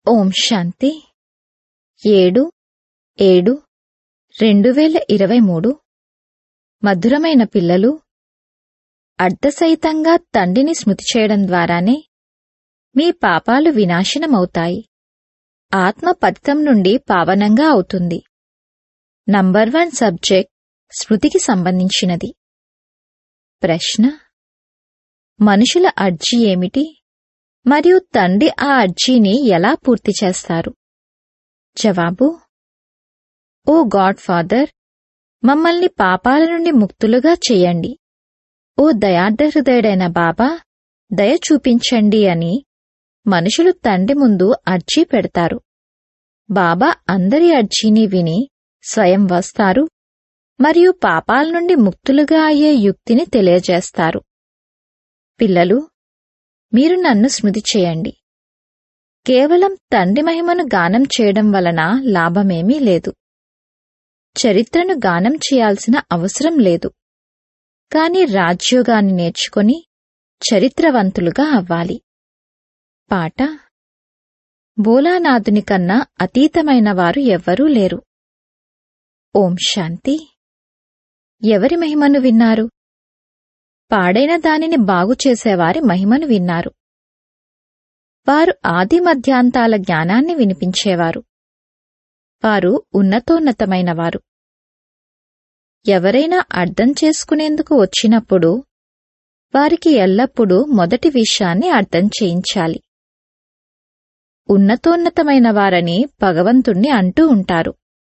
ఓం శాంతి ఏడు ఏడు రెండు వేల ఇరవై మూడు మధురమైన పిల్లలు అర్ధసహితంగా తండ్రిని స్మృతి చేయడం ద్వారానే మీ పాపాలు వినాశనమవుతాయి ఆత్మ పతితం నుండి పావనంగా అవుతుంది నంబర్ వన్ సబ్జెక్ట్ స్మృతికి సంబంధించినది ప్రశ్న మనుషుల అర్జీ ఏమిటి మరియు తండ్రి ఆ అర్జీని ఎలా పూర్తి చేస్తారు జవాబు ఓ గాడ్ ఫాదర్ మమ్మల్ని పాపాల నుండి ముక్తులుగా చేయండి ఓ దయార్థ హృదయుడైన బాబా దయ చూపించండి అని మనుషులు తండ్రి ముందు అర్జీ పెడతారు బాబా అందరి అర్జీని విని స్వయం వస్తారు మరియు పాపాల నుండి ముక్తులుగా అయ్యే యుక్తిని తెలియజేస్తారు పిల్లలు మీరు నన్ను స్మృతి చేయండి కేవలం తండ్రి మహిమను గానం చేయడం వలన లాభమేమీ లేదు చరిత్రను గానం చేయాల్సిన అవసరం లేదు కాని రాజ్యోగాన్ని నేర్చుకొని చరిత్రవంతులుగా అవ్వాలి పాట బోలానాథుని కన్నా అతీతమైన వారు ఎవ్వరూ లేరు ఓం శాంతి ఎవరి మహిమను విన్నారు పాడైన దానిని బాగుచేసేవారి మహిమను విన్నారు వారు ఆది మధ్యాంతాల జ్ఞానాన్ని వినిపించేవారు వారు ఉన్నతోన్నతమైనవారు ఎవరైనా అర్థం చేసుకునేందుకు వచ్చినప్పుడు వారికి ఎల్లప్పుడూ మొదటి విషయాన్ని అర్థం చేయించాలి ఉన్నతోన్నతమైన వారని భగవంతుణ్ణి అంటూ ఉంటారు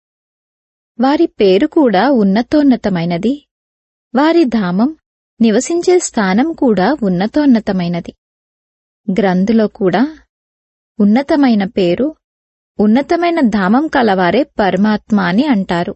వారి పేరు కూడా ఉన్నతోన్నతమైనది వారి ధామం నివసించే స్థానం కూడా ఉన్నతోన్నతమైనది గ్రంథులో కూడా ఉన్నతమైన పేరు ఉన్నతమైన ధామం కలవారే పరమాత్మ అని అంటారు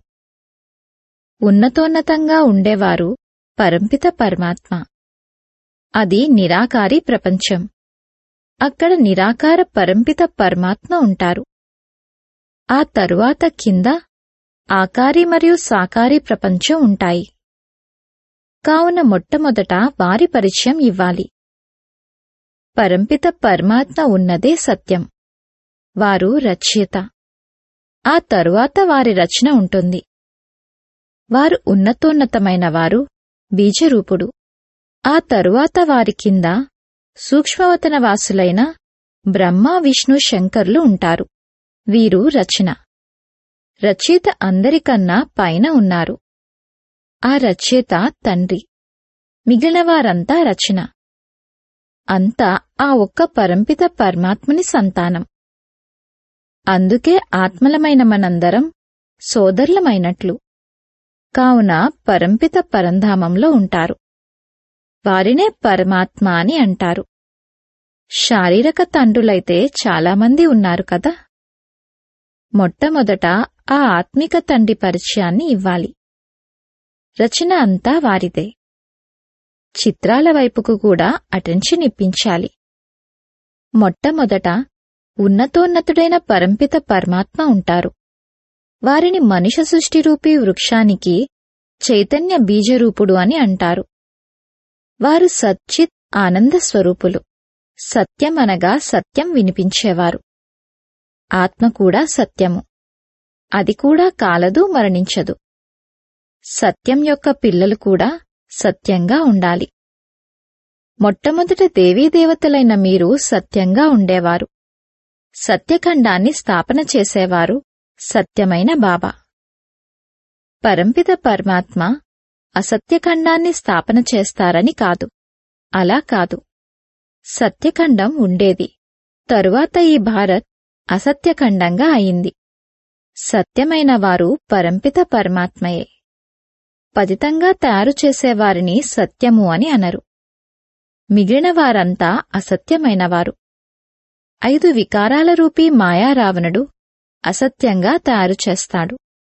ఉన్నతోన్నతంగా ఉండేవారు పరంపిత పరమాత్మ అది నిరాకారి ప్రపంచం అక్కడ నిరాకార పరంపిత పరమాత్మ ఉంటారు ఆ తరువాత కింద ఆకారి మరియు సాకారి ప్రపంచం ఉంటాయి కావున మొట్టమొదట వారి పరిచయం ఇవ్వాలి పరంపిత పరమాత్మ ఉన్నదే సత్యం వారు రచయిత ఆ తరువాత వారి రచన ఉంటుంది వారు ఉన్నతోన్నతమైన వారు బీజరూపుడు ఆ తరువాత వారి కింద సూక్ష్మవతన వాసులైన బ్రహ్మ విష్ణు శంకర్లు ఉంటారు వీరు రచన రచయిత అందరికన్నా పైన ఉన్నారు ఆ రచయిత తండ్రి మిగిలిన వారంతా రచన అంతా ఆ ఒక్క పరంపిత పరమాత్మని సంతానం అందుకే ఆత్మలమైన మనందరం సోదరులమైనట్లు కావున పరంపిత పరంధామంలో ఉంటారు వారినే పరమాత్మ అని అంటారు శారీరక తండ్రులైతే చాలామంది ఉన్నారు కదా మొట్టమొదట ఆ ఆత్మిక తండ్రి పరిచయాన్ని ఇవ్వాలి రచన అంతా వారిదే చిత్రాల వైపుకు కూడా అటెన్షన్ ఇప్పించాలి మొట్టమొదట ఉన్నతోన్నతుడైన పరంపిత పరమాత్మ ఉంటారు వారిని మనిష సృష్టిరూపీ వృక్షానికి చైతన్య బీజరూపుడు అని అంటారు వారు సచ్చిత్ ఆనంద స్వరూపులు సత్యం అనగా సత్యం వినిపించేవారు ఆత్మ కూడా సత్యము అది కూడా కాలదు మరణించదు సత్యం యొక్క పిల్లలు కూడా సత్యంగా ఉండాలి మొట్టమొదట దేవీదేవతలైన మీరు సత్యంగా ఉండేవారు సత్యఖండాన్ని స్థాపన చేసేవారు సత్యమైన బాబా పరంపిత పరమాత్మ అసత్యఖండాన్ని స్థాపన చేస్తారని కాదు అలా కాదు సత్యఖండం ఉండేది తరువాత ఈ భారత్ అసత్యఖండంగా అయింది సత్యమైన వారు పరంపిత పరమాత్మయే పతితంగా తయారు చేసేవారిని సత్యము అని అనరు మిగిలిన వారంతా అసత్యమైనవారు ఐదు వికారాల రూపీ మాయారావణుడు అసత్యంగా తయారు చేస్తాడు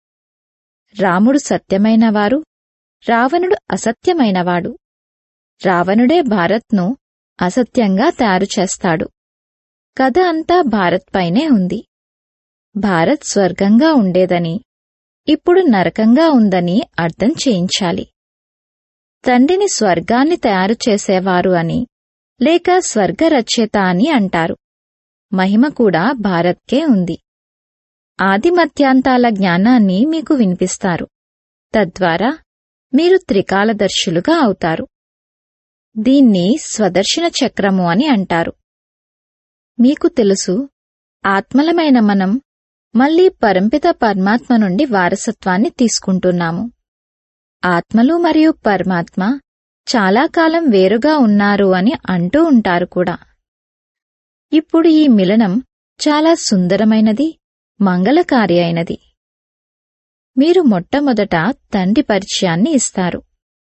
రాముడు సత్యమైనవారు రావణుడు అసత్యమైనవాడు రావణుడే భారత్ను అసత్యంగా తయారు చేస్తాడు కథ అంతా భారత్ పైనే ఉంది భారత్ స్వర్గంగా ఉండేదని ఇప్పుడు నరకంగా ఉందని అర్థం చేయించాలి తండ్రిని స్వర్గాన్ని తయారు చేసేవారు అని లేక స్వర్గ రచయిత అని అంటారు మహిమ కూడా భారత్కే ఉంది ఆదిమత్యాంతాల జ్ఞానాన్ని మీకు వినిపిస్తారు తద్వారా మీరు త్రికాలదర్శులుగా అవుతారు దీన్ని స్వదర్శన చక్రము అని అంటారు మీకు తెలుసు ఆత్మలమైన మనం మళ్ళీ పరంపిత పరమాత్మ నుండి వారసత్వాన్ని తీసుకుంటున్నాము ఆత్మలు మరియు పరమాత్మ చాలా కాలం వేరుగా ఉన్నారు అని అంటూ ఉంటారు కూడా ఇప్పుడు ఈ మిలనం చాలా సుందరమైనది మంగళకారి అయినది మీరు మొట్టమొదట తండ్రి పరిచయాన్ని ఇస్తారు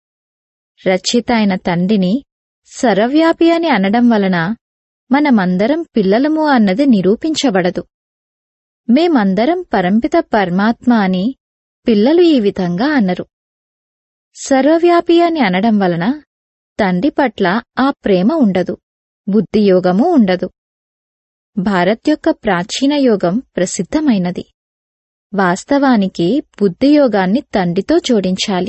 రచిత అయిన తండ్రిని సర్వవ్యాపి అని అనడం వలన మనమందరం పిల్లలము అన్నది నిరూపించబడదు మేమందరం పరంపిత పరమాత్మ అని పిల్లలు ఈ విధంగా అన్నరు సర్వవ్యాపి అని అనడం వలన తండ్రి పట్ల ఆ ప్రేమ ఉండదు బుద్ధియోగము ఉండదు భారత్ యొక్క ప్రాచీన యోగం ప్రసిద్ధమైనది వాస్తవానికి బుద్ధియోగాన్ని తండ్రితో జోడించాలి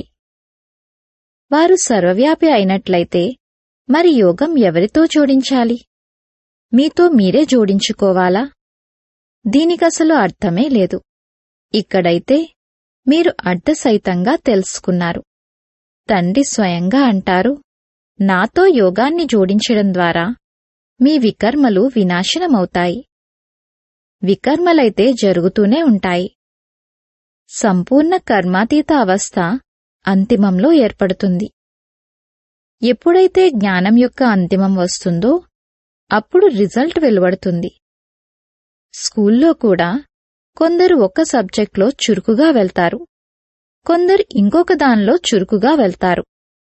వారు సర్వవ్యాపి అయినట్లయితే మరి యోగం ఎవరితో జోడించాలి మీతో మీరే జోడించుకోవాలా దీనికసలు అర్థమే లేదు ఇక్కడైతే మీరు అర్ధసహితంగా తెలుసుకున్నారు తండ్రి స్వయంగా అంటారు నాతో యోగాన్ని జోడించడం ద్వారా మీ వికర్మలు వినాశనమవుతాయి వికర్మలైతే జరుగుతూనే ఉంటాయి సంపూర్ణ కర్మాతీత అవస్థ అంతిమంలో ఏర్పడుతుంది ఎప్పుడైతే జ్ఞానం యొక్క అంతిమం వస్తుందో అప్పుడు రిజల్ట్ వెలువడుతుంది స్కూల్లో కూడా కొందరు ఒక సబ్జెక్ట్లో చురుకుగా వెళ్తారు కొందరు ఇంకొక దానిలో చురుకుగా వెళ్తారు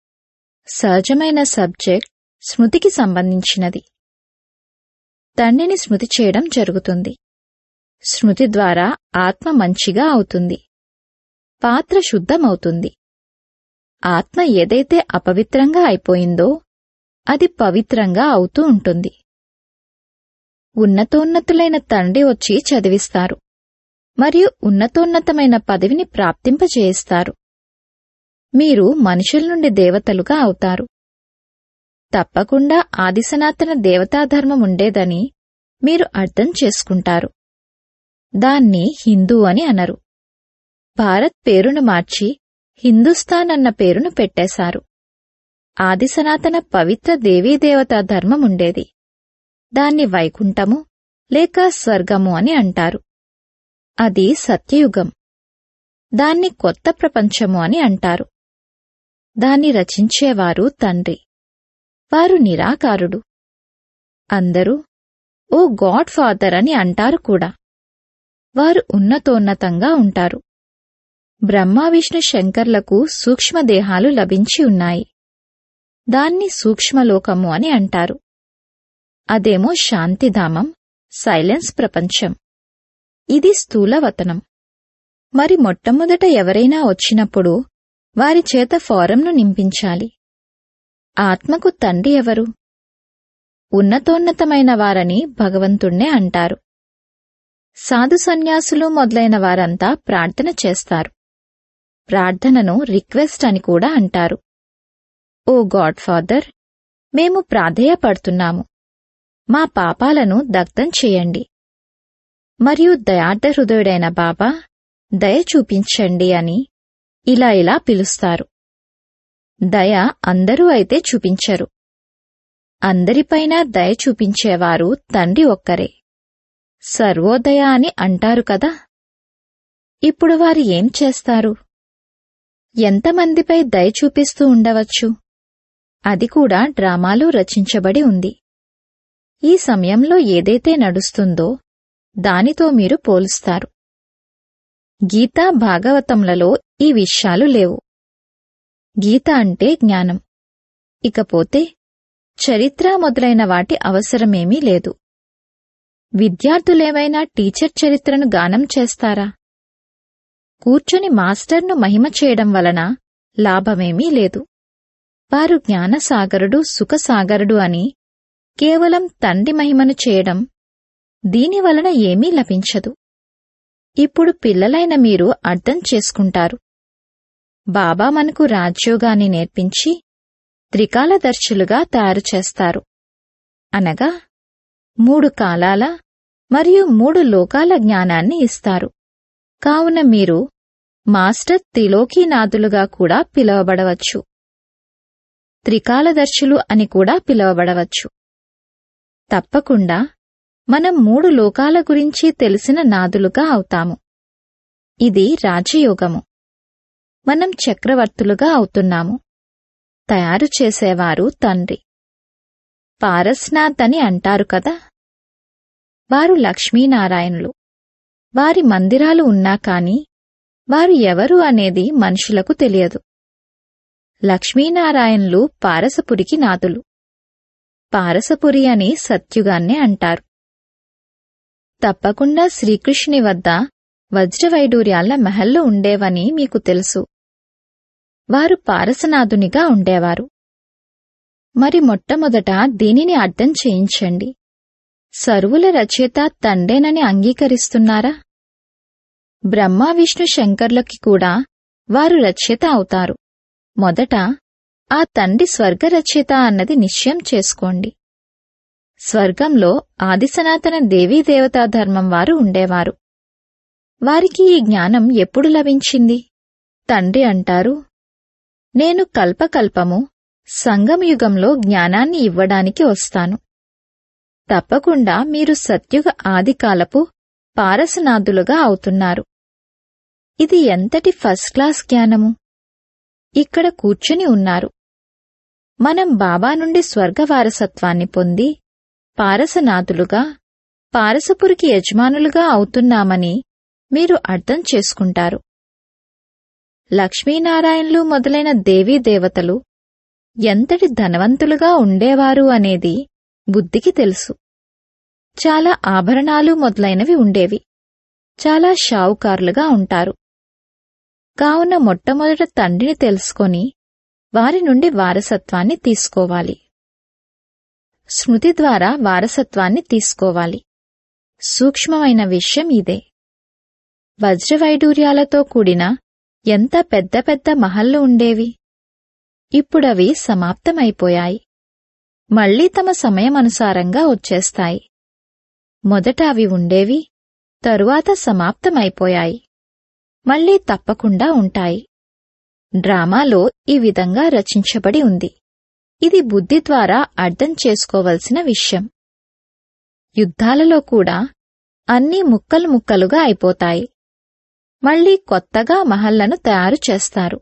సహజమైన సబ్జెక్ట్ స్మృతికి సంబంధించినది తండ్రిని స్మృతి చేయడం జరుగుతుంది స్మృతి ద్వారా ఆత్మ మంచిగా అవుతుంది పాత్ర శుద్ధమవుతుంది ఆత్మ ఏదైతే అపవిత్రంగా అయిపోయిందో అది పవిత్రంగా అవుతూ ఉంటుంది ఉన్నతోన్నతులైన తండ్రి వచ్చి చదివిస్తారు మరియు ఉన్నతోన్నతమైన పదవిని ప్రాప్తింపజేయిస్తారు మీరు మనుషుల నుండి దేవతలుగా అవుతారు తప్పకుండా ఆదిసనాతన దేవతాధర్మం ఉండేదని మీరు అర్థం చేసుకుంటారు దాన్ని హిందూ అని అనరు భారత్ పేరును మార్చి హిందుస్థాన్ అన్న పేరును పెట్టేశారు ఆదిసనాతన పవిత్ర దేవీదేవతా ధర్మం ఉండేది దాన్ని వైకుంఠము లేక స్వర్గము అని అంటారు అది సత్యయుగం దాన్ని కొత్త ప్రపంచము అని అంటారు దాన్ని రచించేవారు తండ్రి వారు నిరాకారుడు అందరూ ఓ గాడ్ ఫాదర్ అని అంటారు కూడా వారు ఉన్నతోన్నతంగా ఉంటారు బ్రహ్మ విష్ణు శంకర్లకు సూక్ష్మదేహాలు లభించి ఉన్నాయి దాన్ని సూక్ష్మలోకము అని అంటారు అదేమో శాంతిధామం సైలెన్స్ ప్రపంచం ఇది స్థూలవతనం మరి మొట్టమొదట ఎవరైనా వచ్చినప్పుడు వారి చేత ఫారంను నింపించాలి ఆత్మకు తండ్రి ఎవరు ఉన్నతోన్నతమైన వారని భగవంతుణ్ణే అంటారు సాధు సన్యాసులు మొదలైన వారంతా ప్రార్థన చేస్తారు ప్రార్థనను రిక్వెస్ట్ అని కూడా అంటారు ఓ గాడ్ ఫాదర్ మేము ప్రాధేయపడుతున్నాము మా పాపాలను దగ్ధం చేయండి మరియు దయార్థ హృదయుడైన బాబా దయ చూపించండి అని ఇలా ఇలా పిలుస్తారు దయ అందరూ అయితే చూపించరు అందరిపైన దయ చూపించేవారు తండ్రి ఒక్కరే సర్వోదయ అని అంటారు కదా ఇప్పుడు వారు ఏం చేస్తారు ఎంతమందిపై దయ చూపిస్తూ ఉండవచ్చు అది కూడా డ్రామాలో రచించబడి ఉంది ఈ సమయంలో ఏదైతే నడుస్తుందో దానితో మీరు పోలుస్తారు గీతా భాగవతంలలో ఈ విషయాలు లేవు గీత అంటే జ్ఞానం ఇకపోతే చరిత్ర మొదలైన వాటి అవసరమేమీ లేదు విద్యార్థులేవైనా టీచర్ చరిత్రను గానం చేస్తారా కూర్చొని మాస్టర్ను మహిమ చేయడం వలన లాభమేమీ లేదు వారు జ్ఞానసాగరుడు సుఖసాగరుడు అని కేవలం తండ్రి మహిమను చేయడం దీనివలన ఏమీ లభించదు ఇప్పుడు పిల్లలైన మీరు అర్థం చేసుకుంటారు బాబా మనకు రాజ్యోగాన్ని నేర్పించి త్రికాలదర్శులుగా తయారు చేస్తారు అనగా మూడు కాలాల మరియు మూడు లోకాల జ్ఞానాన్ని ఇస్తారు కావున మీరు మాస్టర్ త్రిలోకీనాథులుగా కూడా పిలువబడవచ్చు త్రికాలదర్శులు అని కూడా పిలువబడవచ్చు తప్పకుండా మనం మూడు లోకాల గురించి తెలిసిన నాదులుగా అవుతాము ఇది రాజయోగము మనం చక్రవర్తులుగా అవుతున్నాము తయారు చేసేవారు తండ్రి పారస్నాథ్ అని అంటారు కదా వారు లక్ష్మీనారాయణులు వారి మందిరాలు ఉన్నా కాని వారు ఎవరు అనేది మనుషులకు తెలియదు లక్ష్మీనారాయణులు పారసపురికి నాథులు పారసపురి అని సత్యుగాన్నే అంటారు తప్పకుండా శ్రీకృష్ణుని వద్ద వజ్రవైడూర్యాల మహల్లు ఉండేవని మీకు తెలుసు వారు పారసనాథునిగా ఉండేవారు మరి మొట్టమొదట దీనిని అర్థం చేయించండి సరువుల రచయిత తండేనని అంగీకరిస్తున్నారా బ్రహ్మ విష్ణు శంకర్లకి కూడా వారు రచయిత అవుతారు మొదట ఆ తండ్రి స్వర్గ రచయిత అన్నది నిశ్చయం చేసుకోండి స్వర్గంలో ఆదిసనాతన దేవీదేవతా ధర్మం వారు ఉండేవారు వారికి ఈ జ్ఞానం ఎప్పుడు లభించింది తండ్రి అంటారు నేను కల్పకల్పము సంగమయుగంలో జ్ఞానాన్ని ఇవ్వడానికి వస్తాను తప్పకుండా మీరు సత్యుగ ఆదికాలపు పారసనాథులుగా అవుతున్నారు ఇది ఎంతటి ఫస్ట్ క్లాస్ జ్ఞానము ఇక్కడ కూర్చుని ఉన్నారు మనం బాబా నుండి స్వర్గ వారసత్వాన్ని పొంది పారసనాథులుగా పారసపురికి యజమానులుగా అవుతున్నామని మీరు అర్థం చేసుకుంటారు లక్ష్మీనారాయణులు మొదలైన దేవీ దేవతలు ఎంతటి ధనవంతులుగా ఉండేవారు అనేది బుద్ధికి తెలుసు చాలా ఆభరణాలు మొదలైనవి ఉండేవి చాలా షావుకారులుగా ఉంటారు కావున మొట్టమొదట తండ్రిని తెలుసుకొని వారి నుండి వారసత్వాన్ని తీసుకోవాలి స్మృతి ద్వారా వారసత్వాన్ని తీసుకోవాలి సూక్ష్మమైన విషయం ఇదే వజ్రవైడూర్యాలతో కూడిన ఎంత పెద్ద పెద్ద మహల్లు ఉండేవి ఇప్పుడవి సమాప్తమైపోయాయి మళ్లీ తమ సమయమనుసారంగా వచ్చేస్తాయి మొదట అవి ఉండేవి తరువాత సమాప్తమైపోయాయి మళ్లీ తప్పకుండా ఉంటాయి డ్రామాలో ఈ విధంగా రచించబడి ఉంది ఇది బుద్ధి ద్వారా అర్థం చేసుకోవలసిన విషయం యుద్ధాలలో కూడా అన్నీ ముక్కలు ముక్కలుగా అయిపోతాయి మళ్లీ కొత్తగా మహల్లను తయారు చేస్తారు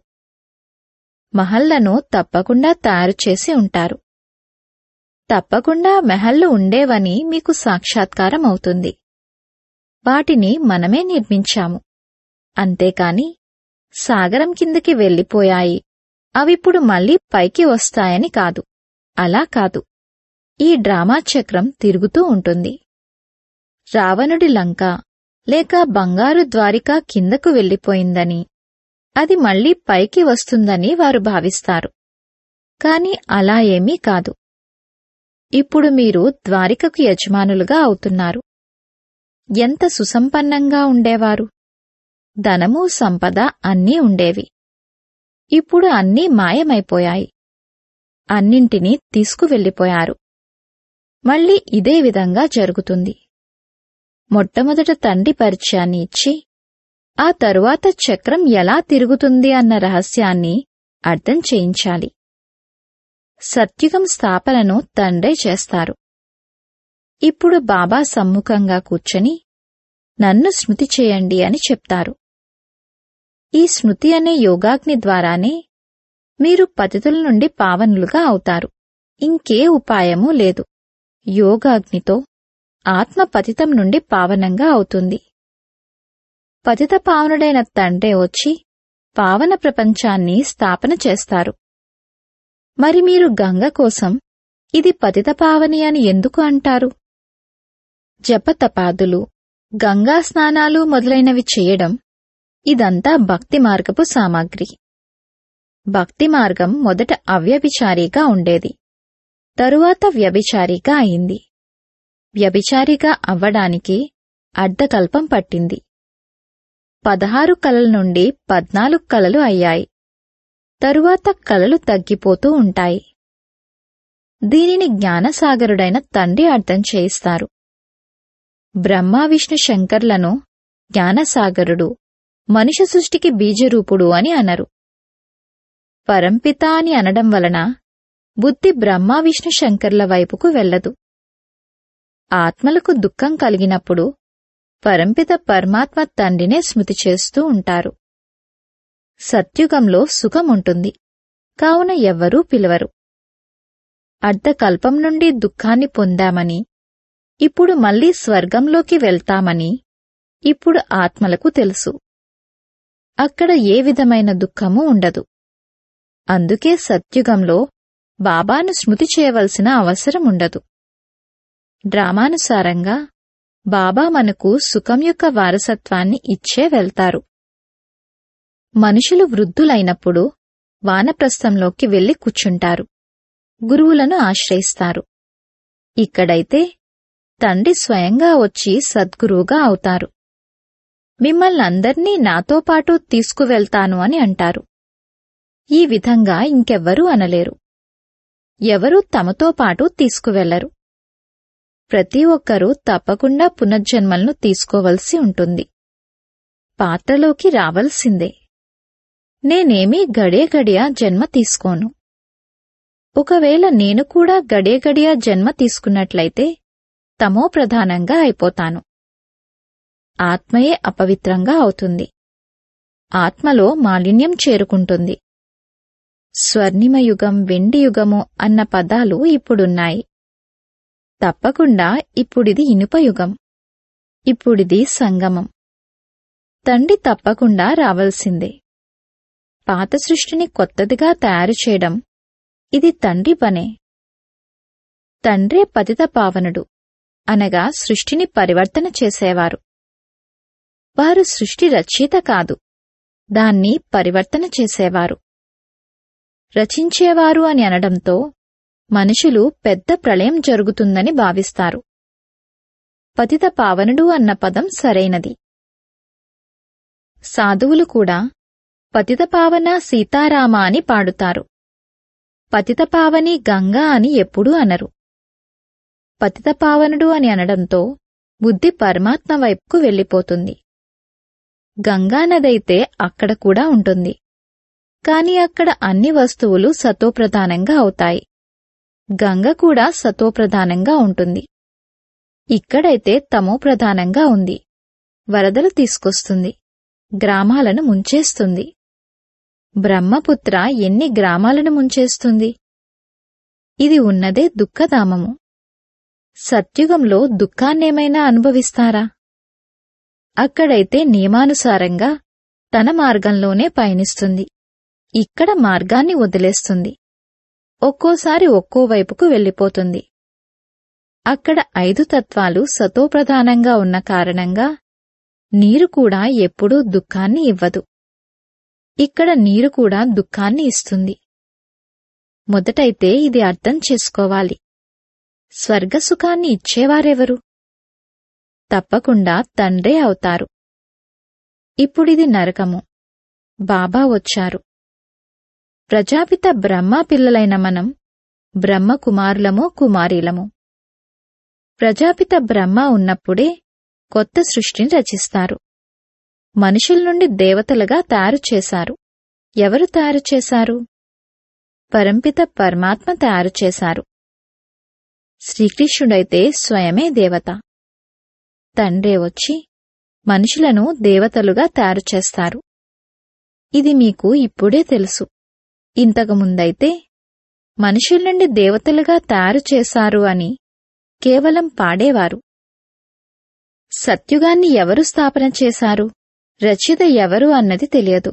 మహల్లను తప్పకుండా తయారు చేసి ఉంటారు తప్పకుండా మెహల్లు ఉండేవని మీకు సాక్షాత్కారం అవుతుంది వాటిని మనమే నిర్మించాము అంతేకాని సాగరం కిందకి వెళ్లిపోయాయి అవిప్పుడు మళ్లీ పైకి వస్తాయని కాదు అలా కాదు ఈ డ్రామా చక్రం తిరుగుతూ ఉంటుంది రావణుడి లంక లేక బంగారు ద్వారిక కిందకు వెళ్లిపోయిందని అది మళ్లీ పైకి వస్తుందని వారు భావిస్తారు కాని అలా ఏమీ కాదు ఇప్పుడు మీరు ద్వారికకు యజమానులుగా అవుతున్నారు ఎంత సుసంపన్నంగా ఉండేవారు ధనము సంపద అన్నీ ఉండేవి ఇప్పుడు అన్నీ మాయమైపోయాయి అన్నింటినీ తీసుకువెళ్లిపోయారు మళ్ళీ ఇదే విధంగా జరుగుతుంది మొట్టమొదట తండ్రి పరిచయాన్ని ఇచ్చి ఆ తరువాత చక్రం ఎలా తిరుగుతుంది అన్న రహస్యాన్ని అర్థం చేయించాలి సత్యుగం స్థాపనను తండ్రే చేస్తారు ఇప్పుడు బాబా సమ్ముఖంగా కూర్చొని నన్ను స్మృతి చేయండి అని చెప్తారు ఈ స్మృతి అనే యోగాగ్ని ద్వారానే మీరు పతితుల నుండి పావనులుగా అవుతారు ఇంకే ఉపాయమూ లేదు యోగాగ్నితో ఆత్మ పతితం నుండి పావనంగా అవుతుంది పతిత పావనుడైన తండ్రే వచ్చి పావన ప్రపంచాన్ని స్థాపన చేస్తారు మరి మీరు గంగ కోసం ఇది పతిత పావని అని ఎందుకు అంటారు జపతపాదులు గంగా స్నానాలు మొదలైనవి చేయడం ఇదంతా భక్తి మార్గపు సామాగ్రి భక్తి మార్గం మొదట అవ్యభిచారిగా ఉండేది తరువాత వ్యభిచారిగా అయింది వ్యభిచారిగా అవ్వడానికి అర్ధకల్పం పట్టింది పదహారు కలల నుండి పద్నాలుగు కలలు అయ్యాయి తరువాత కలలు తగ్గిపోతూ ఉంటాయి దీనిని జ్ఞానసాగరుడైన తండ్రి అర్థం చేయిస్తారు బ్రహ్మ విష్ణు శంకర్లను జ్ఞానసాగరుడు మనుష్య సృష్టికి బీజరూపుడు అని అనరు పరంపిత అని అనడం వలన బుద్ధి బ్రహ్మ విష్ణు శంకర్ల వైపుకు వెళ్ళదు ఆత్మలకు దుఃఖం కలిగినప్పుడు పరంపిత పరమాత్మ తండ్రినే స్మృతి చేస్తూ ఉంటారు సత్యుగంలో సుఖముంటుంది కావున ఎవ్వరూ పిలవరు అర్ధకల్పం నుండి దుఃఖాన్ని పొందామని ఇప్పుడు మళ్ళీ స్వర్గంలోకి వెళ్తామని ఇప్పుడు ఆత్మలకు తెలుసు అక్కడ ఏ విధమైన దుఃఖము ఉండదు అందుకే సత్యుగంలో బాబాను స్మృతి చేయవలసిన అవసరం ఉండదు డ్రామానుసారంగా బాబా మనకు సుఖం యొక్క వారసత్వాన్ని ఇచ్చే వెళ్తారు మనుషులు వృద్ధులైనప్పుడు వానప్రస్థంలోకి వెళ్లి కూర్చుంటారు గురువులను ఆశ్రయిస్తారు ఇక్కడైతే తండ్రి స్వయంగా వచ్చి సద్గురువుగా అవుతారు మిమ్మల్ని అందర్నీ నాతో పాటు తీసుకువెళ్తాను అని అంటారు ఈ విధంగా ఇంకెవ్వరూ అనలేరు ఎవరూ తమతో పాటు తీసుకువెళ్లరు ప్రతి ఒక్కరూ తప్పకుండా పునర్జన్మలను తీసుకోవలసి ఉంటుంది పాత్రలోకి రావలసిందే నేనేమీ గడియ గడియ జన్మ తీసుకోను ఒకవేళ నేను కూడా గడియ గడియ జన్మ తీసుకున్నట్లయితే తమో ప్రధానంగా అయిపోతాను ఆత్మయే అపవిత్రంగా అవుతుంది ఆత్మలో మాలిన్యం చేరుకుంటుంది స్వర్ణిమయుగం వెండి యుగము అన్న పదాలు ఇప్పుడున్నాయి తప్పకుండా ఇప్పుడిది ఇనుపయుగం ఇప్పుడిది సంగమం తండ్రి తప్పకుండా రావలసిందే పాత సృష్టిని కొత్తదిగా తయారు చేయడం ఇది తండ్రి పనే తండ్రే పతిత పావనుడు అనగా సృష్టిని పరివర్తన చేసేవారు వారు సృష్టి రచయిత కాదు దాన్ని పరివర్తన చేసేవారు రచించేవారు అని అనడంతో మనుషులు పెద్ద ప్రళయం జరుగుతుందని భావిస్తారు పతిత పావనుడు అన్న పదం సరైనది సాధువులు కూడా పతిత పావన సీతారామ అని పాడుతారు పతిత పావని గంగా అని ఎప్పుడూ అనరు పతిత పావనుడు అని అనడంతో బుద్ధి పరమాత్మ వైపుకు వెళ్ళిపోతుంది గంగానదైతే అక్కడ కూడా ఉంటుంది కాని అక్కడ అన్ని వస్తువులు సతోప్రధానంగా అవుతాయి గంగ కూడా సతోప్రధానంగా ఉంటుంది ఇక్కడైతే తమోప్రధానంగా ఉంది వరదలు తీసుకొస్తుంది గ్రామాలను ముంచేస్తుంది బ్రహ్మపుత్ర ఎన్ని గ్రామాలను ముంచేస్తుంది ఇది ఉన్నదే దుఃఖధామము సత్యుగంలో దుఃఖాన్నేమైనా అనుభవిస్తారా అక్కడైతే నియమానుసారంగా తన మార్గంలోనే పయనిస్తుంది ఇక్కడ మార్గాన్ని వదిలేస్తుంది ఒక్కోసారి ఒక్కో వైపుకు వెళ్ళిపోతుంది అక్కడ ఐదు తత్వాలు సతోప్రధానంగా ఉన్న కారణంగా నీరు కూడా ఎప్పుడూ దుఃఖాన్ని ఇవ్వదు ఇక్కడ నీరు కూడా దుఃఖాన్ని ఇస్తుంది మొదటైతే ఇది అర్థం చేసుకోవాలి స్వర్గసుఖాన్ని ఇచ్చేవారెవరు తప్పకుండా తండ్రే అవుతారు ఇప్పుడిది నరకము బాబా వచ్చారు ప్రజాపిత బ్రహ్మ పిల్లలైన మనం బ్రహ్మ కుమారులము కుమారీలము ప్రజాపిత బ్రహ్మ ఉన్నప్పుడే కొత్త సృష్టిని రచిస్తారు మనుషుల నుండి దేవతలుగా తయారు చేశారు ఎవరు తయారు చేశారు పరంపిత పరమాత్మ తయారు చేశారు శ్రీకృష్ణుడైతే స్వయమే దేవత తండ్రే వచ్చి మనుషులను దేవతలుగా తయారు చేస్తారు ఇది మీకు ఇప్పుడే తెలుసు ఇంతకుముందైతే మనుషుల నుండి దేవతలుగా తయారు చేశారు అని కేవలం పాడేవారు సత్యుగాన్ని ఎవరు స్థాపన చేశారు రచయిత ఎవరు అన్నది తెలియదు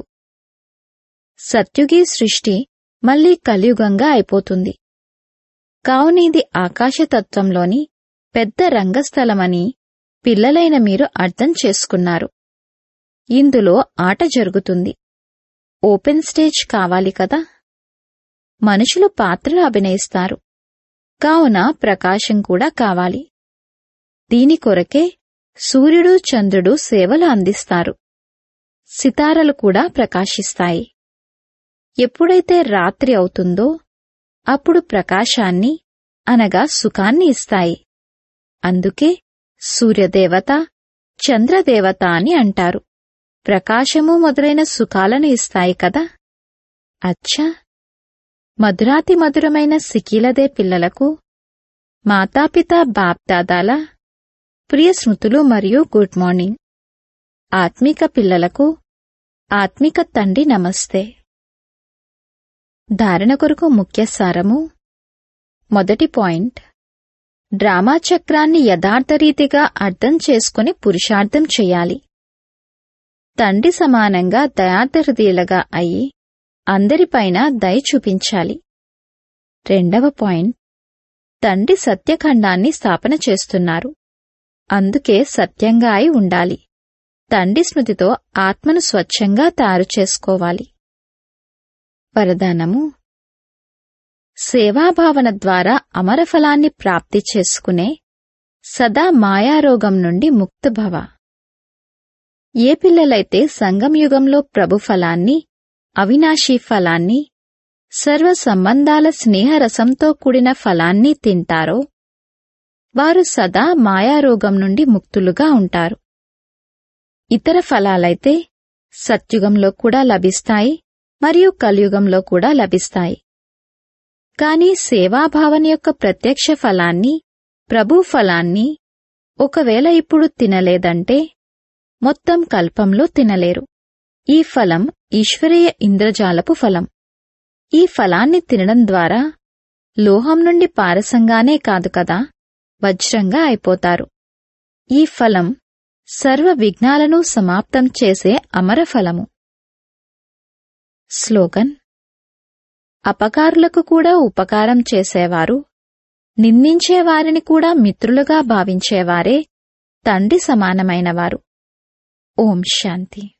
సత్యుగి సృష్టి మళ్లీ కలియుగంగా అయిపోతుంది కావున ఇది ఆకాశతత్వంలోని పెద్ద రంగస్థలమని పిల్లలైన మీరు అర్థం చేసుకున్నారు ఇందులో ఆట జరుగుతుంది ఓపెన్ స్టేజ్ కావాలి కదా మనుషులు పాత్రలు అభినయిస్తారు కావున ప్రకాశం కూడా కావాలి దీని కొరకే సూర్యుడు చంద్రుడు సేవలు అందిస్తారు సితారలు కూడా ప్రకాశిస్తాయి ఎప్పుడైతే రాత్రి అవుతుందో అప్పుడు ప్రకాశాన్ని అనగా సుఖాన్ని ఇస్తాయి అందుకే సూర్యదేవత చంద్రదేవత అని అంటారు ప్రకాశము మొదలైన సుఖాలను ఇస్తాయి కదా అచ్చా మధురాతి మధురమైన సికీలదే పిల్లలకు మాతాపిత బాప్దాదాల ప్రియ స్మృతులు మరియు గుడ్ మార్నింగ్ ఆత్మిక పిల్లలకు ఆత్మిక తండ్రి నమస్తే ధారణ కొరకు ముఖ్య సారము మొదటి పాయింట్ డ్రామా చక్రాన్ని యథార్థరీతిగా అర్థం చేసుకుని పురుషార్థం చెయ్యాలి తండ్రి సమానంగా దయార్థహృదయులుగా అయి అందరిపైన దయ చూపించాలి రెండవ పాయింట్ తండ్రి సత్యఖండాన్ని స్థాపన చేస్తున్నారు అందుకే సత్యంగా అయి ఉండాలి తండ్రి స్మృతితో ఆత్మను స్వచ్ఛంగా తయారు చేసుకోవాలి వరదానము సేవాభావన ద్వారా అమరఫలాన్ని ప్రాప్తి చేసుకునే సదా మాయారోగం నుండి ముక్తభవ ఏ పిల్లలైతే సంగంయుగంలో ప్రభు ఫలాన్ని అవినాశీ ఫలాన్ని సర్వ సంబంధాల స్నేహరసంతో కూడిన ఫలాన్ని తింటారో వారు సదా మాయారోగం నుండి ముక్తులుగా ఉంటారు ఇతర ఫలాలైతే సత్యుగంలో కూడా లభిస్తాయి మరియు కలియుగంలో కూడా లభిస్తాయి కాని సేవాభావన యొక్క ప్రత్యక్ష ఫలాన్ని ప్రభు ఫలాన్ని ఒకవేళ ఇప్పుడు తినలేదంటే మొత్తం కల్పంలో తినలేరు ఈ ఫలం ఈశ్వరీయ ఇంద్రజాలపు ఫలం ఈ ఫలాన్ని తినడం ద్వారా లోహం నుండి పారసంగానే కాదు కదా వజ్రంగా అయిపోతారు ఈ ఫలం సర్వ విఘ్నాలను సమాప్తం చేసే అమర ఫలము స్లోగన్ అపకారులకు కూడా ఉపకారం చేసేవారు నిందించేవారిని కూడా మిత్రులుగా భావించేవారే తండ్రి సమానమైనవారు ఓం శాంతి